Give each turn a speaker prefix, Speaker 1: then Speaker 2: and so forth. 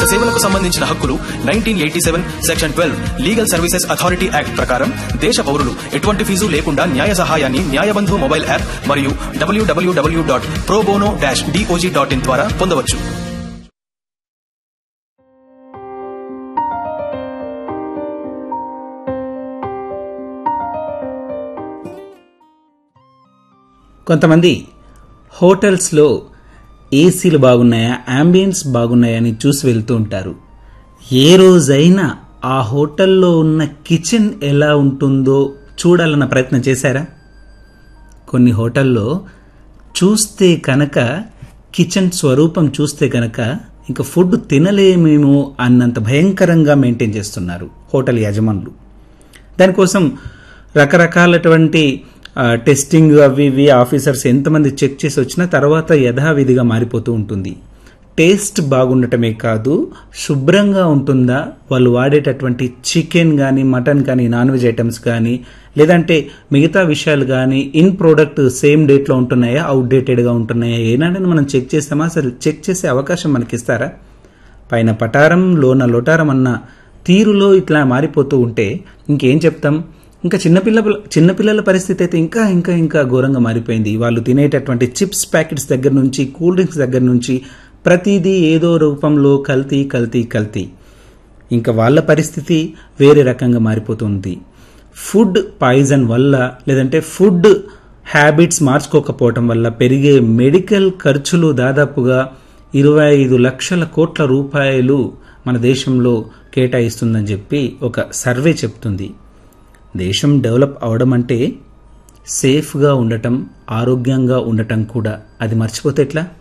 Speaker 1: సేవలకు సంబంధించిన హక్కులు nineteen eighty seven section twelve legal services authority act ప్రకారం దేశ పౌరులు ఎటువంటి ఫీజు లేకుండా న్యాయ సహాయాన్ని న్యాయబంధు మొబైల్ యాప్ మరియు WWW dot pro bono dash DOJ dot in ద్వారా పొందవచ్చు
Speaker 2: కొంతమంది హోటల్స్లో ఏసీలు బాగున్నాయా అంబియన్స్ బాగున్నాయా అని చూసి వెళ్తూ ఉంటారు ఏ రోజైనా ఆ హోటల్లో ఉన్న కిచెన్ ఎలా ఉంటుందో చూడాలన్న ప్రయత్నం చేశారా కొన్ని హోటల్లో చూస్తే కనుక కిచెన్ స్వరూపం చూస్తే కనుక ఇంకా ఫుడ్ తినలేమేమో అన్నంత భయంకరంగా మెయింటైన్ చేస్తున్నారు హోటల్ యజమానులు దానికోసం రకరకాలటువంటి ఆ, టెస్టింగ్ అవి ఇవి ఆఫీసర్స్ ఎంతమంది చెక్ చేసి వచ్చినా తర్వాత యథావిధిగా మారిపోతూ ఉంటుంది టేస్ట్ బాగుండటమే కాదు శుభ్రంగా ఉంటుందా వాళ్ళు వాడేటటువంటి చికెన్ కానీ మటన్ కానీ నాన్ వెజ్ ఐటమ్స్ కానీ లేదంటే మిగతా విషయాలు కానీ ఇన్ ప్రోడక్ట్ సేమ్ డేట్లో ఉంటున్నాయా అవుట్డేటెడ్గా ఉంటున్నాయా ఏనాడని మనం చెక్ చేస్తామా అసలు చెక్ చేసే అవకాశం మనకిస్తారా పైన పటారం లోన లొటారం అన్న తీరులో ఇట్లా మారిపోతూ ఉంటే ఇంకేం చెప్తాం ఇంకా చిన్నపిల్ల చిన్నపిల్లల పరిస్థితి అయితే ఇంకా ఇంకా ఇంకా ఘోరంగా మారిపోయింది వాళ్ళు తినేటటువంటి చిప్స్ ప్యాకెట్స్ దగ్గర నుంచి కూల్ డ్రింక్స్ దగ్గర నుంచి ప్రతిదీ ఏదో రూపంలో కల్తీ కల్తీ కల్తీ ఇంకా వాళ్ళ పరిస్థితి వేరే రకంగా మారిపోతుంది ఫుడ్ పాయిజన్ వల్ల లేదంటే ఫుడ్ హ్యాబిట్స్ మార్చుకోకపోవటం వల్ల పెరిగే మెడికల్ ఖర్చులు దాదాపుగా ఇరవై ఐదు లక్షల కోట్ల రూపాయలు మన దేశంలో కేటాయిస్తుందని చెప్పి ఒక సర్వే చెప్తుంది దేశం డెవలప్ అవడం అంటే సేఫ్గా ఉండటం ఆరోగ్యంగా ఉండటం కూడా అది మర్చిపోతే ఎట్లా